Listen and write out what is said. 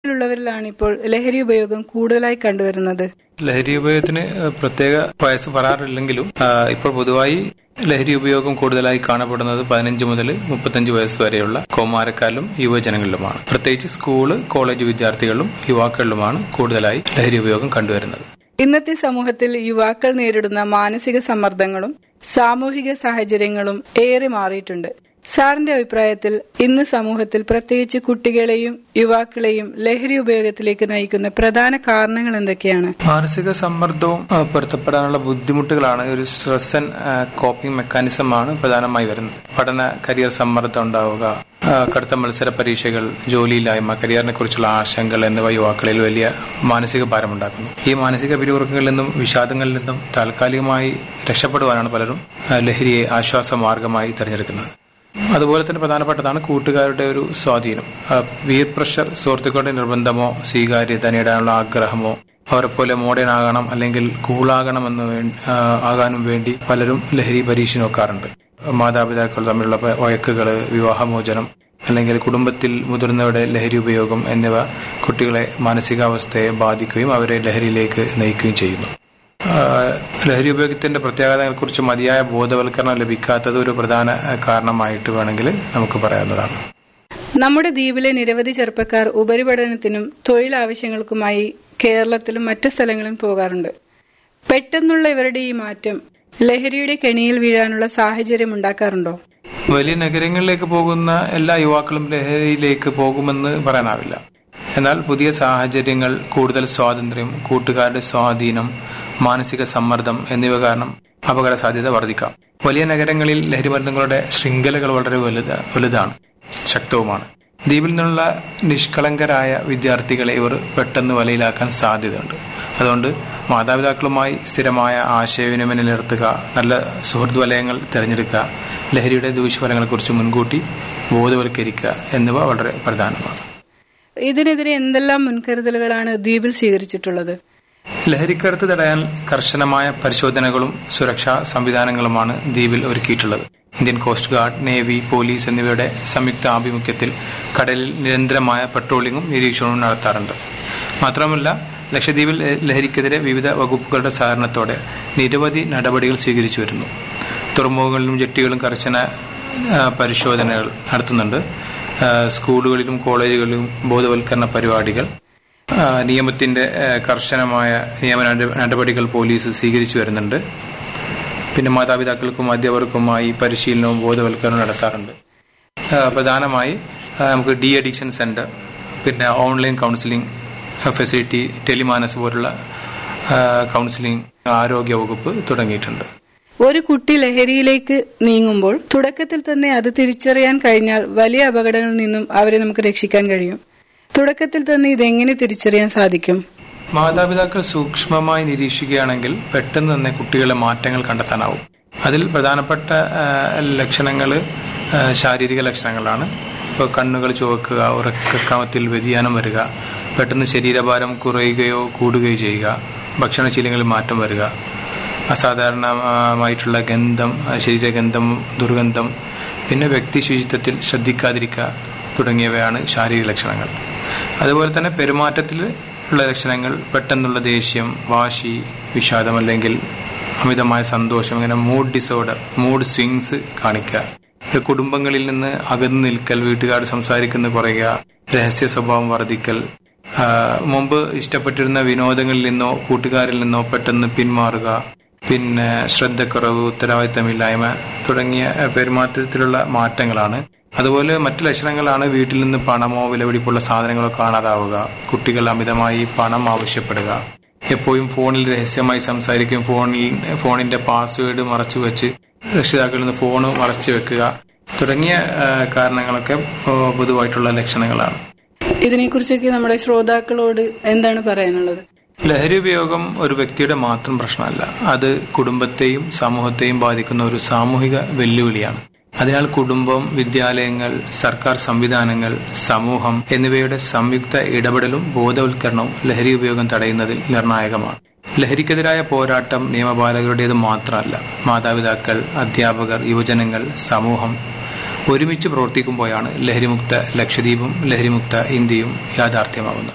ഉള്ളവരിലാണ് ഇപ്പോൾ ലഹരി ഉപയോഗം കൂടുതലായി കണ്ടുവരുന്നത് ലഹരി ഉപയോഗത്തിന് ഏഹ്, പ്രത്യേക വയസ്സ് പറയാറില്ലെങ്കിലും ആഹ്, ഇപ്പോൾ പൊതുവായി ലഹരി ഉപയോഗം കൂടുതലായി കാണപ്പെടുന്നത് പതിനഞ്ച് മുതൽ മുപ്പത്തഞ്ച് വയസ്സ് വരെയുള്ള കൗമാരക്കാരിലും യുവജനങ്ങളിലുമാണ് പ്രത്യേകിച്ച് സ്കൂള് കോളേജ് വിദ്യാർത്ഥികളിലും യുവാക്കളിലുമാണ് കൂടുതലായി ലഹരി ഉപയോഗം കണ്ടുവരുന്നത് ഇന്നത്തെ സമൂഹത്തിൽ യുവാക്കൾ നേരിടുന്ന മാനസിക സമ്മർദ്ദങ്ങളും സാമൂഹിക സാഹചര്യങ്ങളും ഏറെ മാറിയിട്ടുണ്ട് സാറിന്റെ അഭിപ്രായത്തിൽ ഇന്ന് സമൂഹത്തിൽ പ്രത്യേകിച്ച് കുട്ടികളെയും യുവാക്കളെയും ലഹരി ഉപയോഗത്തിലേക്ക് നയിക്കുന്ന പ്രധാന കാരണങ്ങൾ എന്തൊക്കെയാണ് മാനസിക സമ്മർദ്ദവും ആ, പൊരുത്തപ്പെടാനുള്ള ബുദ്ധിമുട്ടുകളാണ് ഒരു സ്ട്രെസ് ആൻഡ് കോപ്പിംഗ് മെക്കാനിസമാണ് പ്രധാനമായി വരുന്നത് പഠന കരിയർ സമ്മർദ്ദം ഉണ്ടാവുക ആ, കടുത്ത മത്സര പരീക്ഷകൾ ജോലിയില്ലായ്മ കരിയറിനെ കുറിച്ചുള്ള ആശങ്കകൾ എന്നിവ യുവാക്കളിൽ വലിയ മാനസിക ഭാരമുണ്ടാക്കുന്നു ഈ മാനസിക പിരിമുറുക്കങ്ങളിൽ നിന്നും വിഷാദങ്ങളിൽ നിന്നും താൽക്കാലികമായി രക്ഷപ്പെടുവാനാണ് പലരും ആ, ലഹരിയെ ആശ്വാസ മാർഗമായി തിരഞ്ഞെടുക്കുന്നത് അതുപോലെ തന്നെ പ്രധാനപ്പെട്ടതാണ് കൂട്ടുകാരുടെ ഒരു സ്വാധീനം വിയർ പ്രഷർ സുഹൃത്തുക്കളുടെ നിർബന്ധമോ സ്വീകാര്യത നേടാനുള്ള ആഗ്രഹമോ അവരെ പോലെ മോഡേൺ ആകണം അല്ലെങ്കിൽ കൂളാകണം എന്ന് വേ- ആ, ആകാനും വേണ്ടി പലരും ലഹരി പരീക്ഷ നോക്കാറുണ്ട് മാതാപിതാക്കൾ തമ്മിലുള്ള പ- വഴക്കുകള് വിവാഹമോചനം അല്ലെങ്കിൽ കുടുംബത്തിൽ മുതിർന്നവരുടെ ലഹരി ഉപയോഗം എന്നിവ കുട്ടികളെ മാനസികാവസ്ഥയെ ബാധിക്കുകയും അവരെ ലഹരിയിലേക്ക് നയിക്കുകയും ചെയ്യുന്നു ആഹ് ലഹരി ഉപയോഗത്തിന്റെ പ്രത്യാഘാതങ്ങളെക്കുറിച്ച് മതിയായ ബോധവൽക്കരണം ലഭിക്കാത്തത് ഒരു പ്രധാന ആഹ് കാരണമായിട്ട് വേണമെങ്കിൽ നമുക്ക് പറയാവുന്നതാണ് നമ്മുടെ ദ്വീപിലെ നിരവധി ചെറുപ്പക്കാർ ഉപരിപഠനത്തിനും തൊഴിൽ ആവശ്യങ്ങൾക്കുമായി കേരളത്തിലും മറ്റു സ്ഥലങ്ങളിലും പോകാറുണ്ട് പെട്ടെന്നുള്ള ഇവരുടെ ഈ മാറ്റം ലഹരിയുടെ കെണിയിൽ വീഴാനുള്ള സാഹചര്യം ഉണ്ടാക്കാറുണ്ടോ വലിയ നഗരങ്ങളിലേക്ക് പോകുന്ന എല്ലാ യുവാക്കളും ലഹരിയിലേക്ക് പോകുമെന്ന് പറയാനാവില്ല എന്നാൽ പുതിയ സാഹചര്യങ്ങൾ കൂടുതൽ സ്വാതന്ത്ര്യം കൂട്ടുകാരുടെ സ്വാധീനം മാനസിക സമ്മർദ്ദം എന്നിവ കാരണം അപകട സാധ്യത വർദ്ധിക്കാം വലിയ നഗരങ്ങളിൽ ലഹരിമരുന്നുകളുടെ ശൃംഖലകൾ വളരെ വലുത വലുതാണ് ശക്തവുമാണ് ദ്വീപിൽ നിന്നുള്ള നിഷ്കളങ്കരായ വിദ്യാർത്ഥികളെ ഇവർ പെട്ടെന്ന് വലയിലാക്കാൻ സാധ്യതയുണ്ട് അതുകൊണ്ട് മാതാപിതാക്കളുമായി സ്ഥിരമായ ആശയവിനിമയം നിലനിർത്തുക നല്ല സുഹൃത്ത് വലയങ്ങൾ തിരഞ്ഞെടുക്കുക ലഹരിയുടെ ദൂഷ്യഫലങ്ങളെക്കുറിച്ച് മുൻകൂട്ടി ബോധവൽക്കരിക്കുക എന്നിവ വളരെ പ്രധാനമാണ് ഇതിനെതിരെ എന്തെല്ലാം മുൻകരുതലുകളാണ് ദ്വീപിൽ സ്വീകരിച്ചിട്ടുള്ളത് ലഹരിക്കടത്ത് തടയാൻ കർശനമായ പരിശോധനകളും സുരക്ഷാ സംവിധാനങ്ങളുമാണ് ദ്വീപിൽ ഒരുക്കിയിട്ടുള്ളത് Indian coast guard navy police എന്നിവയുടെ സംയുക്ത ആഭിമുഖ്യത്തിൽ കടലിൽ നിരന്തരമായ പട്രോളിംഗും നിരീക്ഷണവും നടത്താറുണ്ട് മാത്രമല്ല ലക്ഷദ്വീപിൽ ല- ലഹരിക്കെതിരെ വിവിധ വകുപ്പുകളുടെ സഹകരണത്തോടെ നിരവധി നടപടികൾ സ്വീകരിച്ചു വരുന്നു തുറമുഖങ്ങളിലും ജെട്ടികളും കർശന ആ, പരിശോധനകൾ നടത്തുന്നുണ്ട് ആ, സ്കൂളുകളിലും കോളേജുകളിലും ബോധവൽക്കരണ പരിപാടികൾ ആ, നിയമത്തിന്റെ ആ, കർശനമായ നിയമ നട- നടപടികൾ പോലീസ് സ്വീകരിച്ചു വരുന്നുണ്ട് പിന്നെ മാതാപിതാക്കൾക്കും അധ്യാപകർക്കുമായി പരിശീലനവും ബോധവൽക്കരണവും നടത്താറുണ്ട് ആ, പ്രധാനമായി ആ, നമുക്ക് ഡി അഡിക്ഷൻ സെന്റർ പിന്നെ ഓൺലൈൻ കൗൺസിലിംഗ് ഫെസിലിറ്റി ടെലിമാനസ് പോലുള്ള ആ, കൗൺസിലിംഗ് ആരോഗ്യ വകുപ്പ് തുടങ്ങിയിട്ടുണ്ട് ഒരു കുട്ടി ലഹരിയിലേക്ക് നീങ്ങുമ്പോൾ തുടക്കത്തിൽ തന്നെ അത് തിരിച്ചറിയാൻ കഴിഞ്ഞാൽ വലിയ അപകടങ്ങളിൽ നിന്നും അവരെ നമുക്ക് രക്ഷിക്കാൻ കഴിയും തുടക്കത്തിൽ തന്നെ ഇതെങ്ങനെ തിരിച്ചറിയാൻ സാധിക്കും മാതാപിതാക്കൾ സൂക്ഷ്മമായി നിരീക്ഷിക്കുകയാണെങ്കിൽ പെട്ടെന്ന് തന്നെ കുട്ടികളെ മാറ്റങ്ങൾ കണ്ടെത്താനാവും അതിൽ പ്രധാനപ്പെട്ട ലക്ഷണങ്ങൾ ശാരീരിക ലക്ഷണങ്ങളാണ് ഇപ്പോൾ കണ്ണുകൾ ചുവക്കുക ഉറക്കക്രമത്തിൽ വ്യതിയാനം വരിക പെട്ടെന്ന് ശരീരഭാരം കുറയുകയോ കൂടുകയോ ചെയ്യുക ഭക്ഷണശീലങ്ങളിൽ മാറ്റം വരിക അസാധാരണമായിട്ടുള്ള ഗന്ധം ആ, ശരീരഗന്ധം ദുർഗന്ധം പിന്നെ വ്യക്തി ശുചിത്വത്തിൽ ശ്രദ്ധിക്കാതിരിക്കുക തുടങ്ങിയവയാണ് ശാരീരിക ലക്ഷണങ്ങൾ അതുപോലെ തന്നെ പെരുമാറ്റത്തിൽ ഉള്ള ലക്ഷണങ്ങൾ പെട്ടെന്നുള്ള ദേഷ്യം വാശി വിഷാദം അല്ലെങ്കിൽ അമിതമായ സന്തോഷം ഇങ്ങനെ മൂഡ് ഡിസോർഡർ മൂഡ് സ്വിങ്സ് കാണിക്കുക ഇത് കുടുംബങ്ങളിൽ നിന്ന് അകന്നു നിൽക്കൽ വീട്ടുകാർ സംസാരിക്കുന്ന കുറയുക രഹസ്യ സ്വഭാവം വർദ്ധിക്കൽ ആ, മുമ്പ് ഇഷ്ടപ്പെട്ടിരുന്ന വിനോദങ്ങളിൽ നിന്നോ കൂട്ടുകാരിൽ നിന്നോ പെട്ടെന്ന് പിന്മാറുക പിന്നെ ശ്രദ്ധക്കുറവ് ഉത്തരവാദിത്തമില്ലായ്മ തുടങ്ങിയ ആ, പെരുമാറ്റത്തിലുള്ള മാറ്റങ്ങളാണ് അതുപോലെ മറ്റു ലക്ഷണങ്ങളാണ് വീട്ടിൽ നിന്ന് പണമോ വിലപിടിപ്പുള്ള സാധനങ്ങളോ കാണാതാവുക കുട്ടികൾ അമിതമായി പണം ആവശ്യപ്പെടുക എപ്പോഴും ഫോണിൽ രഹസ്യമായി സംസാരിക്കും ഫോണിൽ ഫോണിന്റെ പാസ്വേഡ് മറച്ചു വെച്ച് രക്ഷിതാക്കളിൽ നിന്ന് ഫോൺ മറച്ചു വെക്കുക തുടങ്ങിയ ആ, കാരണങ്ങളൊക്കെ ആ, പൊതുവായിട്ടുള്ള ലക്ഷണങ്ങളാണ് ഇതിനെക്കുറിച്ചൊക്കെ നമ്മുടെ ശ്രോതാക്കളോട് എന്താണ് പറയാനുള്ളത് ലഹരി ഉപയോഗം ഒരു വ്യക്തിയുടെ മാത്രം പ്രശ്നമല്ല അത് കുടുംബത്തെയും സമൂഹത്തെയും ബാധിക്കുന്ന ഒരു സാമൂഹിക വെല്ലുവിളിയാണ് അതിനാൽ കുടുംബം വിദ്യാലയങ്ങൾ സർക്കാർ സംവിധാനങ്ങൾ സമൂഹം എന്നിവയുടെ സംയുക്ത ഇടപെടലും ബോധവൽക്കരണവും ലഹരി ഉപയോഗം തടയുന്നതിൽ നിർണായകമാണ് ലഹരിക്കെതിരായ പോരാട്ടം നിയമപാലകരുടേത് മാത്രമല്ല മാതാപിതാക്കൾ അധ്യാപകർ യുവജനങ്ങൾ സമൂഹം ഒരുമിച്ച് പ്രവർത്തിക്കുമ്പോഴാണ് ലഹരിമുക്ത ലക്ഷദ്വീപും ലഹരിമുക്ത ഇന്ത്യയും യാഥാർത്ഥ്യമാകുന്നത്